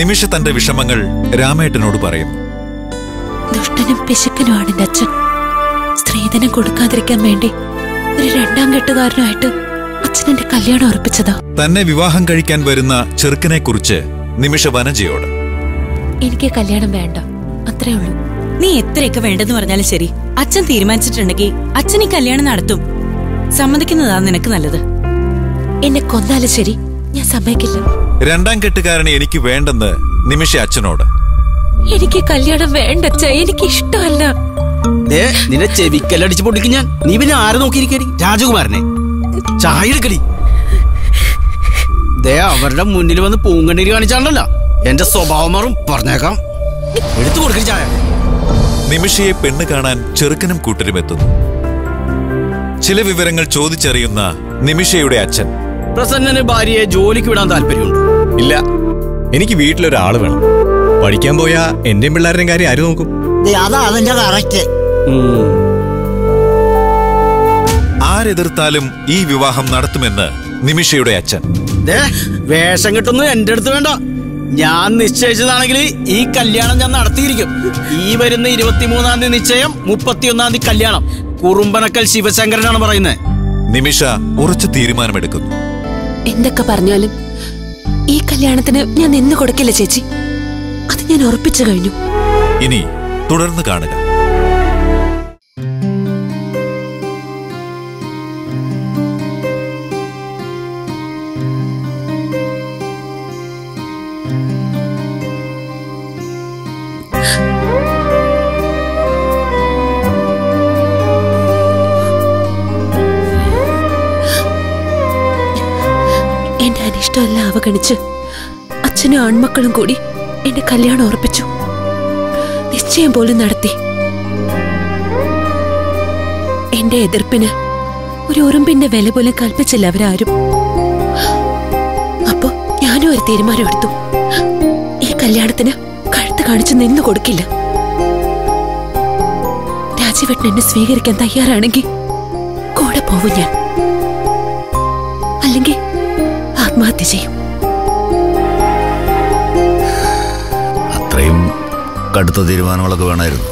നിമിഷ തന്റെ വിഷമങ്ങൾ രാമേട്ടനോട് പറയുന്നു ദുഷ്ടനും പിശുക്കനുമാണ് എന്റെ അച്ഛൻ സ്ത്രീധനം കൊടുക്കാതിരിക്കാൻ വേണ്ടി ഒരു രണ്ടാം കെട്ടുകാരനുമായിട്ട് അച്ഛൻ എന്റെ കല്യാണം ഉറപ്പിച്ചതാ തന്നെ വിവാഹം കഴിക്കാൻ വരുന്ന ചെറുക്കനെ കുറിച്ച് നിമിഷ വനജയോട് എനിക്ക് കല്യാണം വേണ്ട അത്രേ ഉള്ളൂ നീ എത്രയൊക്കെ വേണ്ടെന്ന് പറഞ്ഞാലും ശരി അച്ഛൻ തീരുമാനിച്ചിട്ടുണ്ടെങ്കിൽ അച്ഛൻ ഈ കല്യാണം നടത്തും സമ്മതിക്കുന്നതാ നിനക്ക് നല്ലത് എന്നെ കൊന്നാലും ശരി ഞാൻ സമ്മതിക്കില്ല രണ്ടാം കെട്ടുകാരനെ എനിക്ക് വേണ്ടെന്ന് നിമിഷ അച്ഛനോട് എനിക്ക് കല്യാണം വേണ്ട അച്ഛ എനിക്ക് ഇഷ്ടമല്ല ദേ നിന്റെ ചെവിക്കല്ലടിച്ച് പൊട്ടിക്കും ഞാൻ നീ പിന്നെ ആരെ നോക്കിയിരിക്കടി രാജകുമാരനെ ചായ എടുക്കടി ദേ അവരുടെ മുന്നിൽ വന്ന് പൂങ്കണ്ണീര് കാണിച്ചാണല്ലോ എന്റെ സ്വഭാവം മാറും പറഞ്ഞേക്കാം എടുത്തു കൊടുക്കടി ചായ നിമിഷയെ പെണ്ണ് കാണാൻ ചെറുക്കനും കൂട്ടരും എത്തുന്നു ചില വിവരങ്ങൾ ചോദിച്ചറിയുന്ന നിമിഷയുടെ അച്ഛൻ പ്രസന്നന് ഭാര്യയെ ജോലിക്ക് വിടാൻ താല്പര്യമുണ്ട് ഇല്ല എനിക്ക് വീട്ടിലൊരാള് വേണം പഠിക്കാൻ പോയാ എന്റെയും പിള്ളേരുടെയും കാര്യം ആര് നോക്കും ദേ, അതാ അതിന്റെ കറക്റ്റ് ആരെതിർത്താലും ഈ വിവാഹം നടത്തുമെന്ന് നിമിഷയുടെ അച്ഛൻ ദേ വേഷം കിട്ടുന്നു എന്റെ അടുത്ത് വേണ്ട ഞാൻ നിശ്ചയിച്ചതാണെങ്കിൽ ഈ കല്യാണം ഞാൻ നടത്തിയിരിക്കും ഈ വരുന്ന ഇരുപത്തിമൂന്നാം തീയതി നിശ്ചയം മുപ്പത്തിയൊന്നാം തീയതി കല്യാണം കുറുമ്പനക്കൽ ശിവശങ്കരനാണ് പറയുന്നത് നിമിഷ ഉറച്ചു തീരുമാനമെടുക്കുന്നു എന്തൊക്കെ പറഞ്ഞാലും ഈ കല്യാണത്തിന് ഞാൻ നിന്ന് കൊടുക്കില്ല ചേച്ചി അത് ഞാൻ ഉറപ്പിച്ചു കഴിഞ്ഞു ഇനി തുടർന്ന് കാണുക എന്റെ അനിഷ്ടമെല്ലാം അവഗണിച്ച് അച്ഛനും ആൺമക്കളും കൂടി എന്റെ കല്യാണം ഉറപ്പിച്ചു നിശ്ചയം പോലും നടത്തി എന്റെ എതിർപ്പിന് ഒരു ഉറുമ്പിന്റെ വില പോലും കൽപ്പിച്ചില്ല അവരാരും അപ്പോ ഞാനും ഒരു തീരുമാനം എടുത്തു ഈ കല്യാണത്തിന് കഴുത്ത് കാണിച്ച് നിന്നു കൊടുക്കില്ല രാജീവേട്ടൻ എന്നെ സ്വീകരിക്കാൻ തയ്യാറാണെങ്കിൽ കൂടെ പോവും ഞാൻ അല്ലെങ്കിൽ ആത്മഹത്യ ചെയ്യും അത്രയും കടുത്ത തീരുമാനങ്ങളൊക്കെ വേണമായിരുന്നു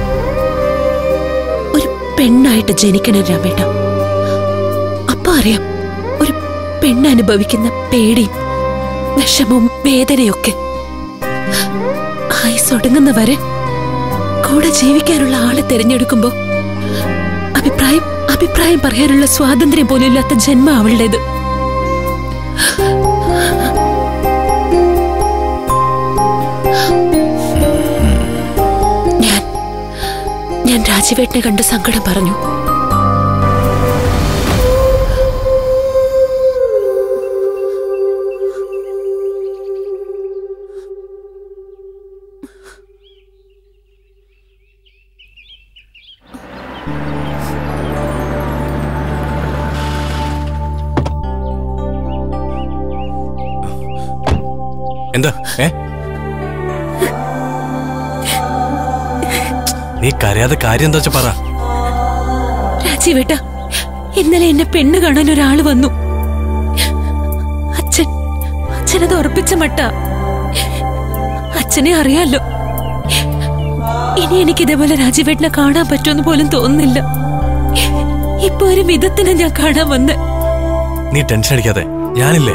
ഒരു പെണ്ണായിട്ട് ജനിക്കണം രാമേട്ട അപ്പൊ അറിയാം ഒരു പെണ്ണ് അനുഭവിക്കുന്ന പേടിയും വിഷമവും വേദനയൊക്കെ ആയുസ് ഒടുങ്ങുന്നവരെ കൂടെ ജീവിക്കാനുള്ള ആളെ തിരഞ്ഞെടുക്കുമ്പോ അഭിപ്രായം അഭിപ്രായം പറയാനുള്ള സ്വാതന്ത്ര്യം പോലും ഇല്ലാത്ത ജന്മ അവളുടേത് ഞാൻ ഞാൻ രാജീവേട്ടനെ കണ്ട് സങ്കടം പറഞ്ഞു എന്താ ഏ നീ കരയാതെ കാര്യം എന്താ വെച്ചാ പറ രാജീവേട്ട ഇന്നലെ എന്നെ പെണ്ണ് കാണാൻ ഒരാള് വന്നു അച്ഛൻ അച്ഛനത് ഉറപ്പിച്ച മട്ട അച്ഛനെ അറിയാലോ ഇനി എനിക്ക് ഇതേപോലെ രാജീവേട്ടനെ കാണാൻ പറ്റുമെന്ന് പോലും തോന്നുന്നില്ല ഇപ്പൊ ഒരു വിധത്തിനെ ഞാൻ കാണാൻ വന്ന് നീ ടെൻഷൻ അടിക്കാതെ ഞാനില്ലേ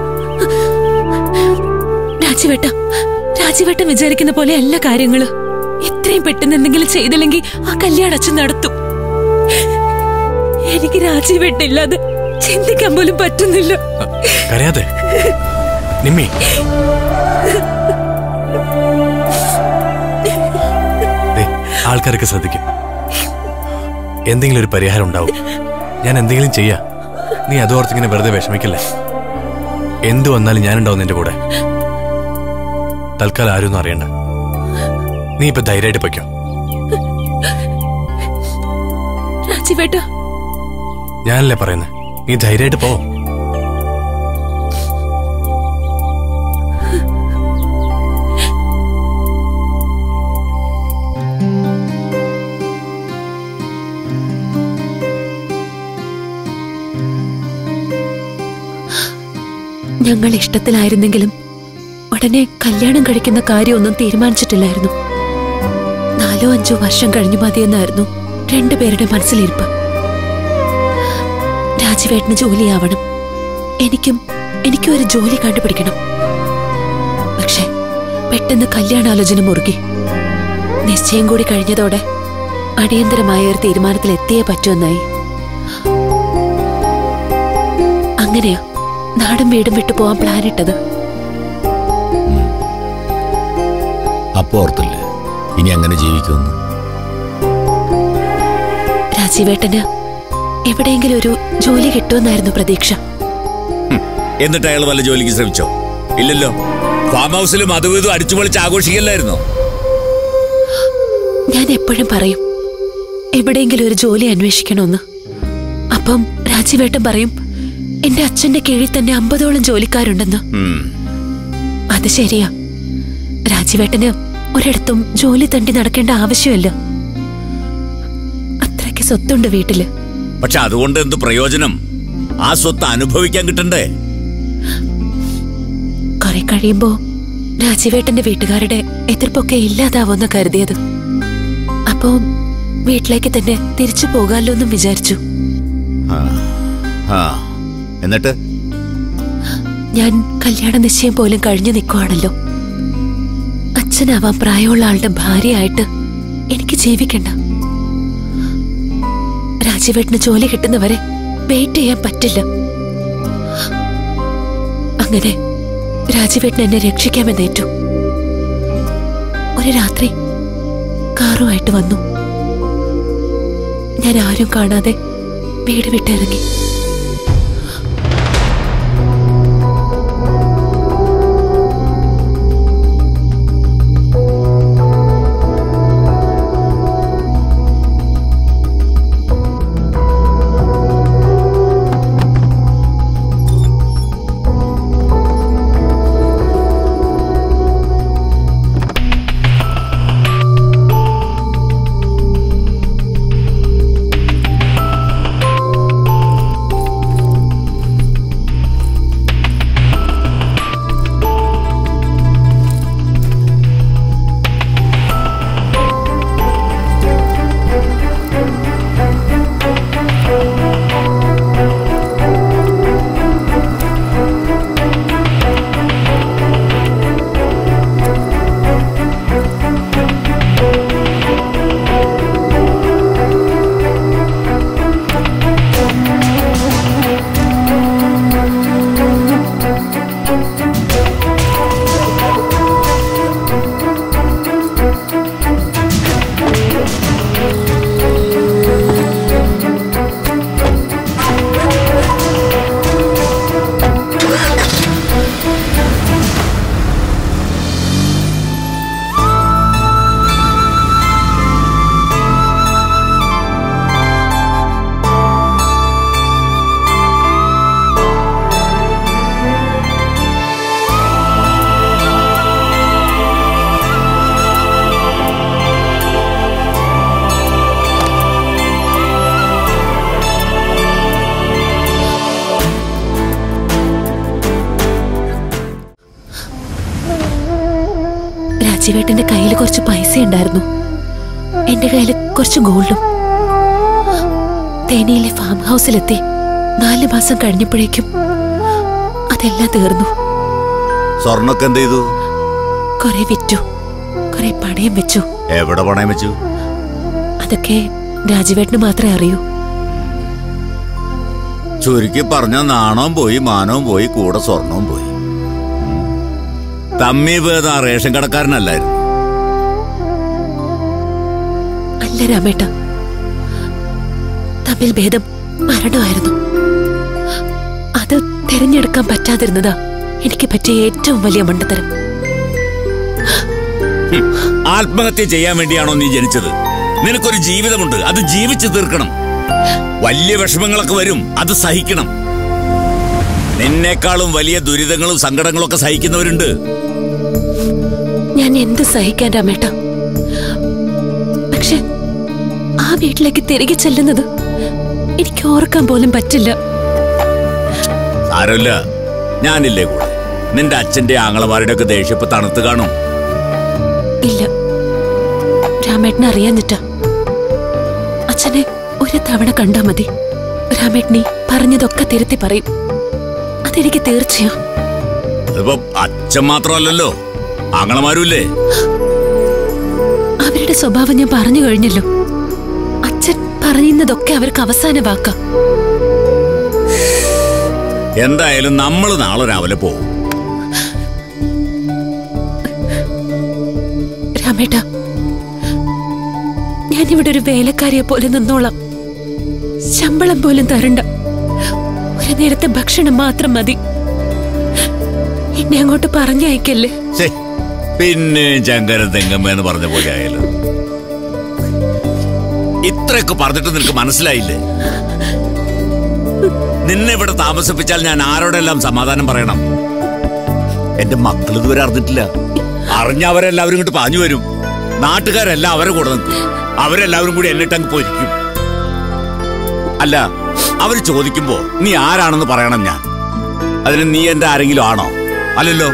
രാജീവേട്ട രാജീവേട്ടൻ വിചാരിക്കുന്ന പോലെ എല്ലാ കാര്യങ്ങളും എത്രയും പെട്ടെന്ന് എന്തെങ്കിലും ചെയ്തില്ലെങ്കിൽ ആ കല്യാണം അച്ഛൻ നടത്തും എനിക്ക് രാജീവേട്ടനില്ലാതെ ചിന്തിക്കാൻ പോലും പറ്റുന്നില്ല കരയാതെ നിമ്മി ദേ, ആൾക്കാരൊക്കെ ശ്രദ്ധിക്കും എന്തെങ്കിലും ഒരു പരിഹാരം ഉണ്ടാവും ഞാൻ എന്തെങ്കിലും ചെയ്യാ നീ അതോർത്തിങ്ങനെ വെറുതെ വിഷമിക്കല്ലേ എന്തു വന്നാലും ഞാനുണ്ടാവും നിന്റെ കൂടെ തൽക്കാലം ആരും ഒന്നും അറിയണ്ട നീ ഇപ്പൊ ധൈര്യമായിട്ട് പൊയ്ക്കോ രാജീവേട്ട ഞാനല്ലേ പറയുന്നത് നീ ധൈര്യമായിട്ട് പോ ഞങ്ങൾ ഇഷ്ടത്തിലായിരുന്നെങ്കിലും ഉടനെ കല്യാണം കഴിക്കുന്ന കാര്യമൊന്നും തീരുമാനിച്ചിട്ടില്ലായിരുന്നു നാലോ അഞ്ചോ വർഷം കഴിഞ്ഞു മതിയെന്നായിരുന്നു രണ്ടുപേരുടെ മനസ്സിലിരിപ്പ് രാജുവേട്ടന് ജോലിയാവണം എനിക്കും എനിക്കും ഒരു ജോലി കണ്ടുപിടിക്കണം പക്ഷെ പെട്ടെന്ന് കല്യാണാലോചന മുറുകി നിശ്ചയം കൂടി കഴിഞ്ഞതോടെ അടിയന്തരമായ ഒരു തീരുമാനത്തിൽ എത്തിയേ പറ്റുമെന്നായി അങ്ങനെയാ നാടും വീടും വിട്ടു പോവാൻ പ്ലാൻ ഇട്ടത് അപ്പൊ ഓർത്തില്ലേ ഇനി അങ്ങനെ ജീവിക്കുമെന്ന് രാജീവേട്ടന് എവിടെയെങ്കിലും ഒരു ജോലി കിട്ടുമെന്നായിരുന്നു പ്രതീക്ഷ എന്നിട്ട് അയാൾ വല്ല ജോലിക്ക് ശ്രമിച്ചോ ഇല്ലല്ലോ ഫാം ഹൗസിലും അതും ഇതും അടിച്ചു പൊളിച്ച് ആഘോഷിക്കല്ലായിരുന്നോ ഞാൻ എപ്പോഴും പറയും എവിടെയെങ്കിലും ഒരു ജോലി അന്വേഷിക്കണമെന്ന് അപ്പം രാജീവേട്ടൻ പറയും എന്റെ അച്ഛന്റെ കീഴിൽ തന്നെ അമ്പതോളം ജോലിക്കാരുണ്ടെന്ന് ഉം. അത് ശരിയാ രാജീവേട്ടന് ഒരിടത്തും ജോലി തണ്ടി നടക്കേണ്ട ആവശ്യമില്ല അത്രയ്ക്ക് സ്വത്തുണ്ട് വീട്ടില് പക്ഷെ അതുകൊണ്ട് എന്ത് പ്രയോജനം ആ സ്വത്ത് അനുഭവിക്കാൻ കിട്ടണ്ടേ കുറെ കഴിയുമ്പോ രാജീവേട്ടന്റെ വീട്ടുകാരുടെ എതിർപ്പൊക്കെ ഇല്ലാതാവുമെന്ന് കരുതിയത് അപ്പോ വീട്ടിലേക്ക് തന്നെ തിരിച്ചു പോകാമല്ലോ എന്നും വിചാരിച്ചു ആ. ആ എന്നിട്ട് ഞാൻ കല്യാണ നിശ്ചയം പോലും കഴിഞ്ഞു നിൽക്കുവാണല്ലോ അച്ഛനാവാൻ പ്രായമുള്ള ആളുടെ ഭാര്യയായിട്ട് എനിക്ക് ജീവിക്കണ്ട രാജീവേട്ടന് ജോലി കിട്ടുന്നവരെ വെയിറ്റ് ചെയ്യാൻ പറ്റില്ല അങ്ങനെ രാജീവേട്ടൻ എന്നെ രക്ഷിക്കാമെന്നേറ്റു ഒരു രാത്രി കാറുമായിട്ട് വന്നു ഞാൻ ആരും കാണാതെ വീട് വിട്ടിറങ്ങി രാജീവേട്ടന്റെ കയ്യിൽ കുറച്ച് പൈസ ഉണ്ടായിരുന്നു എന്റെ കയ്യിൽ കുറച്ച് ഗോൾഡും തേനിയിലെ ഫാം ഹൗസിലെത്തി നാല് മാസം കഴിഞ്ഞപ്പോഴേക്കും അതെല്ലാം തീർന്നു സ്വർണ്ണൊക്കെ എന്ത് ചെയ്തു കുറെ വിറ്റു കുറെ പണയം വെച്ചു എവിടെ പണയം വെച്ചു അതൊക്കെ രാജീവേട്ടന് മാത്രമേ അറിയൂ ചുരുക്കി പറഞ്ഞ നാണവും പോയി മാനവും പോയി കൂടെ സ്വർണവും പോയി തമ്മി വേദ ആ റേഷൻ കടക്കാരനല്ലായിരുന്നു അല്ല രാമേട്ട തമ്മിൽ ഭേദം മരണമായിരുന്നു അത് തിരഞ്ഞെടുക്കാൻ പറ്റാതിരുന്നതാ എനിക്ക് പറ്റിയ ഏറ്റവും വലിയ മണ്ടത്തരം ആത്മഹത്യ ചെയ്യാൻ വേണ്ടിയാണോ നീ ജനിച്ചത് നിനക്കൊരു ജീവിതമുണ്ട് അത് ജീവിച്ചു തീർക്കണം വലിയ വിഷമങ്ങളൊക്കെ വരും അത് സഹിക്കണം നിന്നേക്കാളും വലിയ ദുരിതങ്ങളും സങ്കടങ്ങളും ഒക്കെ സഹിക്കുന്നവരുണ്ട് ഞാൻ എന്ത് സഹിക്കാൻ രാമേട്ട പക്ഷെ ആ വീട്ടിലേക്ക് തിരികെ ചെല്ലുന്നത് എനിക്ക് ഓർക്കാൻ പോലും പറ്റില്ല സാരമില്ല ഞാനില്ലേ കൂടെ നിന്റെ അച്ഛന്റെ ആങ്ങളമാരുടെ ഒക്കെ ദേഷ്യം ഇപ്പൊ തണുത്ത് കാണും ഇല്ല രാമേട്ടനെ അറിയാഞ്ഞിട്ടാ അച്ഛനെ ഒരു തവണ കണ്ടാ മതി രാമേട്ടനെ പറഞ്ഞതൊക്കെ തിരുത്തി പറയും അതെനിക്ക് തീർച്ചയാ അതിപ്പോ അച്ഛൻ മാത്രമല്ലല്ലോ ആങ്ങളമാരുമില്ലേ അവരുടെ സ്വഭാവം ഞാൻ പറഞ്ഞു കഴിഞ്ഞല്ലോ അച്ഛൻ പറയുന്നതൊക്കെ അവർക്ക് അവസാന വാക്കാ എന്തായാലും നമ്മൾ നാളെ രാവിലെ പോകും രാമേട്ട ഞാനിവിടെ ഒരു വേലക്കാരിയെ പോലെ നിന്നോളാം ശമ്പളം പോലും തരണ്ട ഒരു നേരത്തെ ഭക്ഷണം മാത്രം മതി എന്നെ അങ്ങോട്ട് പറഞ്ഞയക്കല്ലേ ഛേ, പിന്നെ ചങ്കര തെങ്ങമ്മ എന്ന് പറഞ്ഞ പോലെ ആയാലും ഇത്രയൊക്കെ പറഞ്ഞിട്ട് നിനക്ക് മനസ്സിലായില്ലേ നിന്നെ ഇവിടെ താമസിപ്പിച്ചാൽ ഞാൻ ആരോടെല്ലാം സമാധാനം പറയണം എന്റെ മക്കൾ ഇതുവരെ അറിഞ്ഞിട്ടില്ല അറിഞ്ഞ അവരെല്ലാവരും ഇങ്ങോട്ട് പാഞ്ഞു വരും നാട്ടുകാരെല്ലാം അവരെ കൂടെ നിൽക്കും അവരെല്ലാവരും കൂടി എന്നിട്ടങ്ങ് പൊരിക്കും അല്ല അവർ ചോദിക്കുമ്പോ നീ ആരാണെന്ന് പറയണം ഞാൻ അതിന് നീ എന്റെ ആരെങ്കിലും ആണോ അല്ലല്ലോ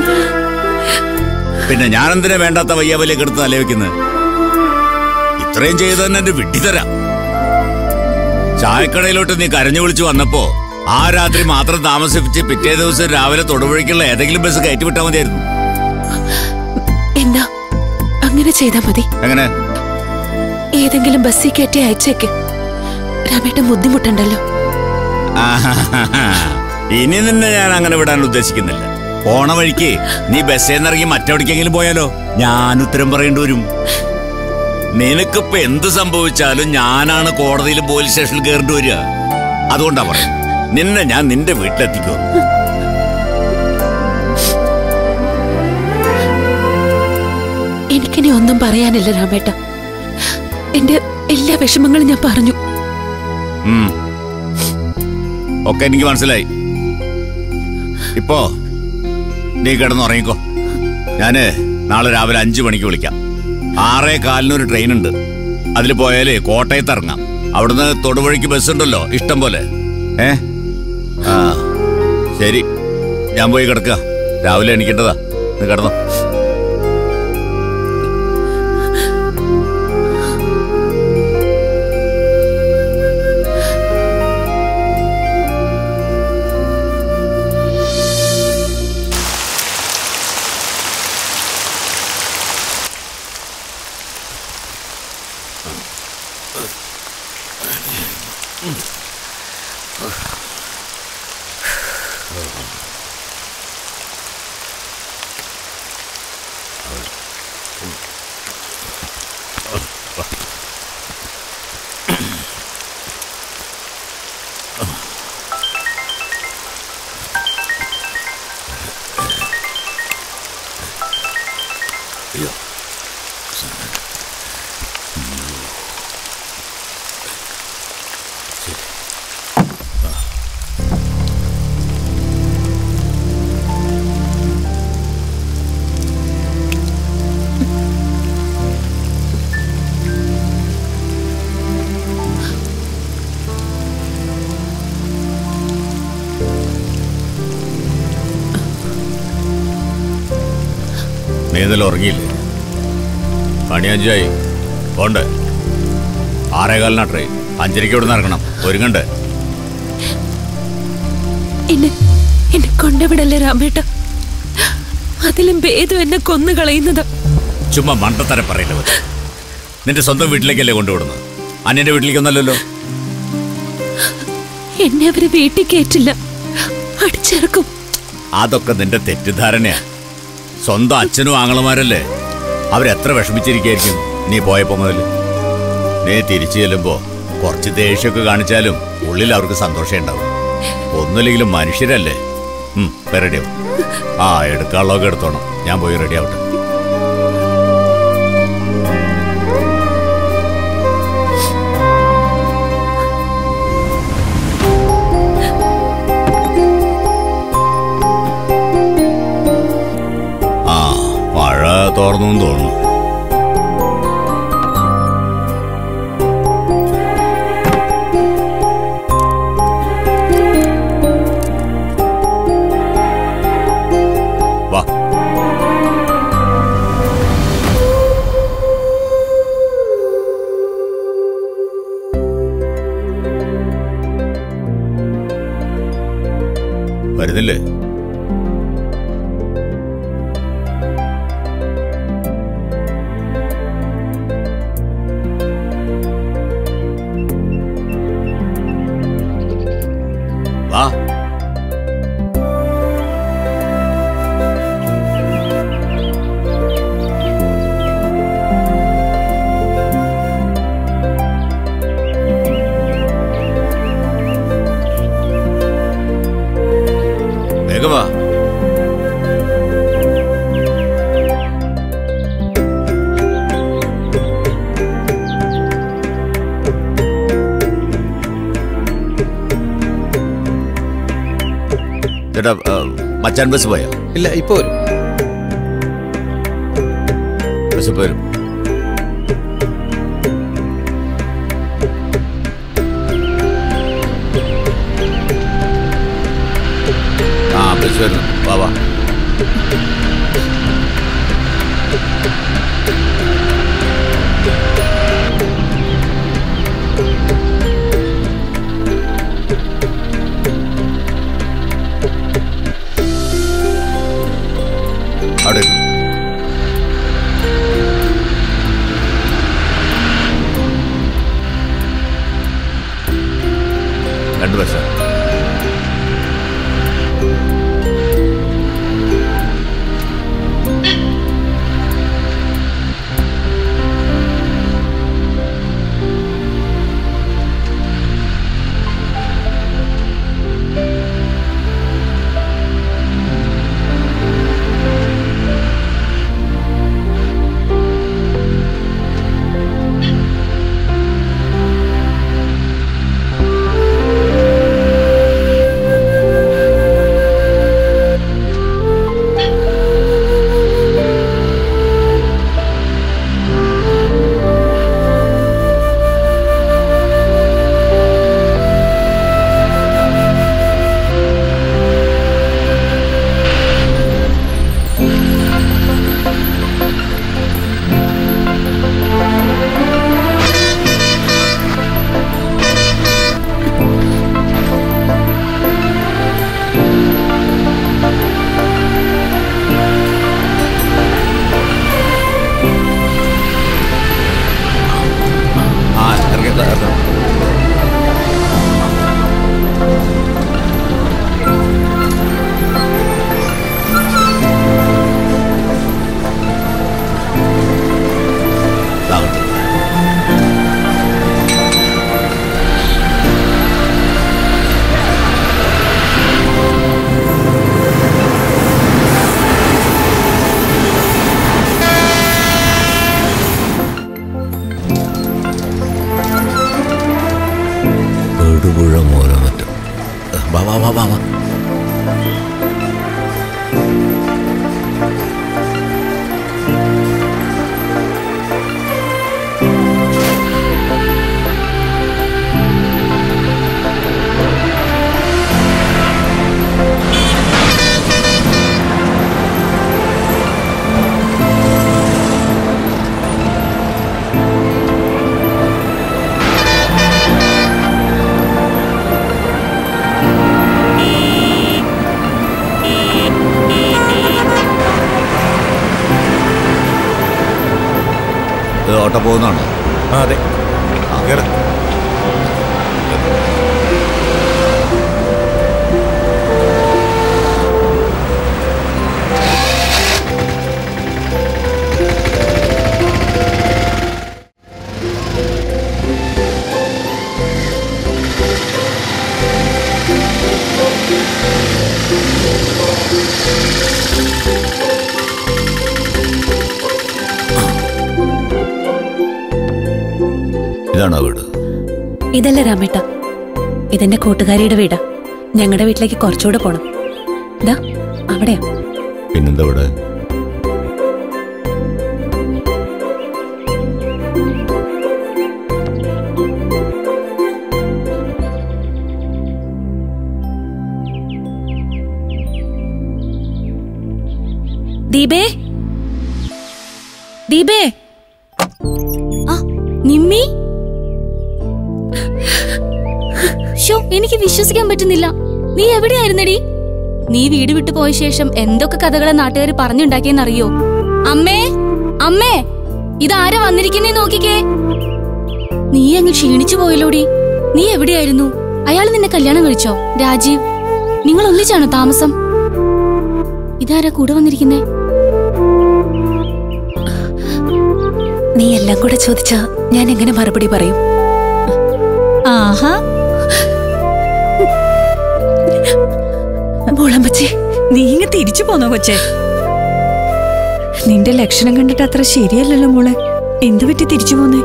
പിന്നെ ഞാനെന്തിനാ വേണ്ടാത്ത വയ്യാവലേക്ക് എടുത്ത് തലവെക്കുന്നത് ഇത്രയും ചെയ്ത് തന്നെ എന്റെ വിഡ്ഢിതരാ ചായക്കടയിലോട്ട് നീ കരഞ്ഞു വിളിച്ചു വന്നപ്പോ ആ രാത്രി മാത്രം താമസിപ്പിച്ച് പിറ്റേ ദിവസം രാവിലെ തൊടുപുഴയ്ക്കുള്ള ഏതെങ്കിലും ബസ് കയറ്റി വിട്ടാൽ മതിയായിരുന്നു എന്നാ അങ്ങനെ ചെയ്താ മതി എങ്ങനെ ഏതെങ്കിലും ബസ്സിൽ കയറ്റി അയച്ചേക്ക് രാമേട്ടൻ ബുദ്ധിമുട്ടുണ്ടല്ലോ ആഹാഹാഹാ. ഇനി നിന്നെ ഞാൻ അങ്ങനെ വിടാൻ ഉദ്ദേശിക്കുന്നില്ല പോണ വഴിക്ക് നീ ബസ്സിൽ നിന്നിറങ്ങി മറ്റെവിടേക്കെങ്കിലും പോയാലോ ഞാൻ ഉത്തരം പറയേണ്ടി വരും നിനക്കിപ്പോ എന്ത് സംഭവിച്ചാലും ഞാനാണ് കോടതിയിലും പോലീസ് സ്റ്റേഷനിൽ കയറേണ്ടി വരിക അതുകൊണ്ടാ പറയാം നിന്നെ ഞാൻ നിന്റെ വീട്ടിലെത്തിക്കോ എനിക്കിനി ഒന്നും പറയാനില്ല രാമേട്ട എന്റെ എല്ലാ വിഷമങ്ങളും ഞാൻ പറഞ്ഞു ഉം. ഒക്കെ എനിക്ക് മനസ്സിലായി ഇപ്പോ നീ കിടന്നുറങ്ങിക്കോ ഞാന് നാളെ രാവിലെ അഞ്ചു മണിക്ക് വിളിക്കാം ആറേ കാലിന് ഒരു ട്രെയിൻ ഉണ്ട് അതിൽ പോയാലേ കോട്ടയത്ത് ഇറങ്ങാം അവിടുന്ന് തൊടുവഴിക്ക് ബസ് ഉണ്ടല്ലോ ഇഷ്ടം പോലെ ഏ ആ ശരി ഞാൻ പോയി കിടക്കുക രാവിലെ എണീക്കേണ്ടതാ നീ കിടന്നോ നീ ഇന്നലെ ഉറങ്ങിയില്ലേ പണി അഞ്ചായി പോണ്ട് ആറേകാലിനാ ട്രെയിൻ അഞ്ചരയ്ക്ക് ഇവിടെ ഇറങ്ങണം ഒരുങ്ങണ്ട് എന്നെ എന്നെ കൊണ്ടുവിടല്ലേ രാമേട്ട അതിലും ഭേദം എന്നെ കൊന്നു കളയുന്നത് ചുമ്മാ മണ്ടത്തരം പറയില്ല മതി നിന്റെ സ്വന്തം വീട്ടിലേക്കല്ലേ കൊണ്ടുവിടുന്നത് അന്യന്റെ വീട്ടിലേക്കൊന്നല്ലല്ലോ എന്നെ അവര് വീട്ടിൽ കയറ്റില്ല അടിച്ചിറക്കും അതൊക്കെ നിന്റെ തെറ്റിദ്ധാരണയാ സ്വന്തം അച്ഛനും ആങ്ങളമാരല്ലേ അവരെത്ര വിഷമിച്ചിരിക്കായിരിക്കും നീ പോയപ്പോ മുതൽ നീ തിരിച്ചു ചെല്ലുമ്പോ കുറച്ച് ദേഷ്യമൊക്കെ കാണിച്ചാലും ഉള്ളിൽ അവർക്ക് സന്തോഷം ഉണ്ടാവും ഒന്നുമില്ലെങ്കിലും മനുഷ്യരല്ലേ ഉം, ഇപ്പൊ റെഡിയാവും ആ എടുക്കാനുള്ളതൊക്കെ എടുത്തോണം ഞാൻ പോയി റെഡി ആവട്ടെ ആ മഴ തോർന്നു തോന്നുന്നു വരുന്നില്ലേ വാ വേഗം വാ ചേട്ടാ ആ, മച്ചാൻ ബസ് പോയോ ഇല്ല ഇപ്പൊ വരും ബസ് ഇപ്പൊ വരും ആ ബസ് വരുന്നു വാ വാ അവിടെ ഇരുന്നു. രണ്ട് ബസ് ആ ഇറങ്ങി ഇറങ്ങാം താമസം തൊടുപുഴ മൂലമറ്റം വാ വാ വാ വാ വാ ഇത് ഓട്ടോ പോകുന്നതാണോ ആ അതെ കേറ്. ഇതാണോ വീട് ഇതല്ല രാമേട്ട ഇതെന്റെ കൂട്ടുകാരിയുടെ വീടാ ഞങ്ങളുടെ വീട്ടിലേക്ക് കുറച്ചുകൂടെ പോണം ദാ അവിടെയാ പിന്നെന്താ ഇവിടെ ദീപേ ദീപേ ആ നിമ്മി ഷോ എനിക്ക് വിശ്വസിക്കാൻ പറ്റുന്നില്ല നീ എവിടെയായിരുന്നടി നീ വീട് വിട്ടു പോയ ശേഷം എന്തൊക്കെ കഥകളെ നാട്ടുകാർ പറഞ്ഞുണ്ടാക്കിയെന്നറിയോ അമ്മേ അമ്മേ ഇതാരാ വന്നിരിക്കുന്നേ നോക്കിക്കേ നീ അങ്ങ് ക്ഷീണിച്ചു പോയല്ലോടി നീ എവിടെയായിരുന്നു അയാൾ നിന്നെ കല്യാണം കഴിച്ചോ രാജീവ് നിങ്ങൾ ഒന്നിച്ചാണോ താമസം ഇതാരാ കൂടെ വന്നിരിക്കുന്നേ നീ എല്ലാം കൂടെ ചോദിച്ചാ ഞാൻ എങ്ങനെ മറുപടി പറയും ആഹാ മോളമ്മച്ചി നീ ഇങ്ങ് തിരിച്ചു പോന്നോ കൊച്ചെ നിന്റെ ലക്ഷണം കണ്ടിട്ട് അത്ര ശരിയല്ലല്ലോ മോളെ എന്തു പറ്റി തിരിച്ചു പോന്നേ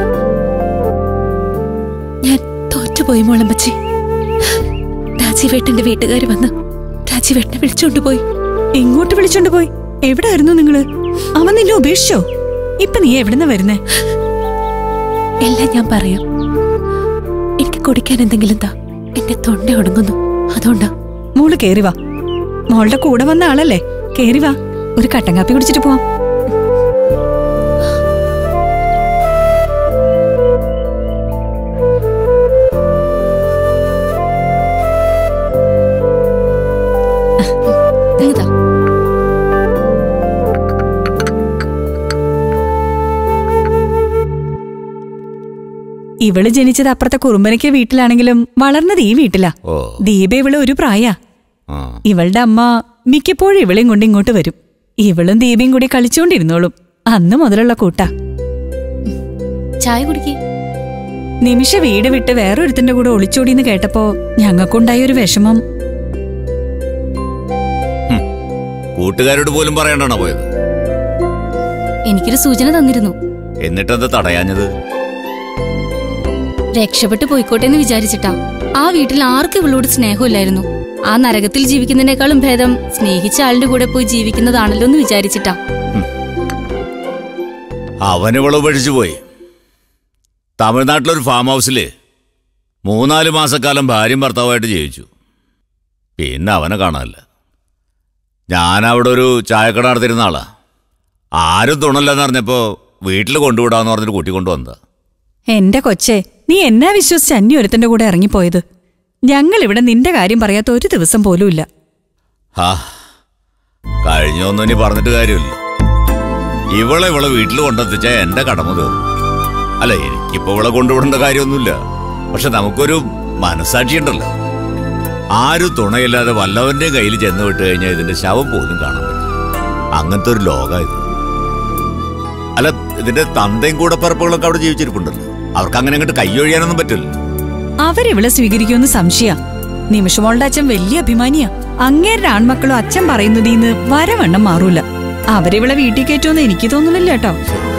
ഞാൻ തോറ്റുപോയി മോളമ്മച്ചി രാജീവേട്ടന്റെ വീട്ടുകാർ വന്ന് രാജീവേട്ടനെ വിളിച്ചോണ്ട് പോയി എങ്ങോട്ട് വിളിച്ചോണ്ട് പോയി എവിടായിരുന്നു നിങ്ങള് അവൻ നിന്നെ ഉപേക്ഷിച്ചോ ഇപ്പൊ നീ എവിടുന്ന വരുന്നേ എല്ലാം ഞാൻ പറയാം എനിക്ക് കുടിക്കാൻ എന്തെങ്കിലും താ എന്റെ തൊണ്ട ഉണങ്ങുന്നു അതുകൊണ്ടാ മോള് കേറി വാ മോളുടെ കൂടെ വന്ന ആളല്ലേ കേറി വാ ഒരു കട്ടൻ കാപ്പി കുടിച്ചിട്ട് പോവാം ഇതാ ഇവള് ജനിച്ചത് അപ്പുറത്തെ കുറുമ്പനയ്ക്ക് വീട്ടിലാണെങ്കിലും വളർന്നത് ഈ വീട്ടിലാ ഓ ദീപ ഇവള് ഒരു പ്രായാ ആ ഇവളുടെ അമ്മ മിക്കപ്പോഴും ഇവളെയും കൊണ്ട് ഇങ്ങോട്ട് വരും ഇവളും ദീപയും കൂടി കളിച്ചോണ്ടിരുന്നോളും അന്ന് മുതലുള്ള കൂട്ടാ ചായ കുടിക്കേ നിമിഷ വീട് വിട്ട് വേറൊരുത്തിന്റെ കൂടെ ഒളിച്ചോടിന്ന് കേട്ടപ്പോ ഞങ്ങൾക്കുണ്ടായ ഒരു വിഷമം കൂട്ടുകാരോട് പോലും പറയണ്ടാണോ പോയത് എനിക്കൊരു സൂചന തന്നിരുന്നു എന്നിട്ടെന്താ തടയാഞ്ഞത് രക്ഷപ്പെട്ടു പോയിക്കോട്ടെ എന്ന് വിചാരിച്ചിട്ടാ ആ വീട്ടിൽ ആർക്കും ഇവളോട് സ്നേഹമില്ലായിരുന്നു ആ നരകത്തിൽ ജീവിക്കുന്നതിനേക്കാളും ഭേദം സ്നേഹിച്ച ആളിന്റെ കൂടെ പോയി ജീവിക്കുന്നതാണല്ലോ എന്ന് വിചാരിച്ചിട്ടാ അവനിവളെ ഉപേക്ഷിച്ചു പോയി തമിഴ്നാട്ടിലൊരു ഫാം ഹൗസില് മൂന്നാല് മാസക്കാലം ഭാര്യയും ഭർത്താവുമായിട്ട് ജീവിച്ചു പിന്നെ അവനെ കാണാനില്ല ഞാൻ അവിടെ ഒരു ചായക്കട നടത്തിരുന്ന ആളാ ആരും തുണല്ലെന്ന് അറിഞ്ഞപ്പോ വീട്ടിൽ കൊണ്ടുവിടാന്ന് പറഞ്ഞിട്ട് കൂട്ടി കൊണ്ടുവന്നതാ എന്റെ കൊച്ചെ നീ എന്നാ വിശ്വസിച്ച് അന്യ ഒരുത്തന്റെ കൂടെ ഇറങ്ങിപ്പോയത് ഞങ്ങൾ ഇവിടെ നിന്റെ കാര്യം പറയാത്ത ഒരു ദിവസം പോലുമില്ല ഹാ കഴിഞ്ഞൊന്നും ഇനി പറഞ്ഞിട്ട് കാര്യമില്ല ഇവളെ ഇവളെ വീട്ടിൽ കൊണ്ടെത്തിച്ച എന്റെ കടമ തീർന്നു അല്ല എനിക്കിപ്പോ ഇവളെ കൊണ്ടുവിടേണ്ട കാര്യമൊന്നുമില്ല പക്ഷെ നമുക്കൊരു മനസാക്ഷി ഉണ്ടല്ലോ ആരും തുണയില്ലാതെ വല്ലവന്റെയും കയ്യിൽ ചെന്ന് വിട്ട് കഴിഞ്ഞാൽ ഇതിന്റെ ശവം പോലും കാണാൻ പറ്റും അങ്ങനത്തെ ഒരു ലോക ഇത് അല്ല ഇതിന്റെ തന്തയും കൂടെ പറപ്പുകളൊക്കെ അവിടെ ജീവിച്ചിരിപ്പുണ്ടല്ലോ അവർക്ക് അങ്ങനെ അങ്ങോട്ട് കൈയൊഴിയാനൊന്നും പറ്റില്ല അവരിവളെ സ്വീകരിക്കുമെന്ന് സംശയ നിമിഷമോളുടെ അച്ഛൻ വലിയ അഭിമാനിയാ അങ്ങേരുടെ ആൺമക്കളും അച്ഛൻ പറയുന്നതീന്ന് വരവണ്ണം മാറൂല അവരിവളെ വീട്ടിൽ കയറ്റുമെന്ന് എനിക്ക് തോന്നുന്നില്ല കേട്ടോ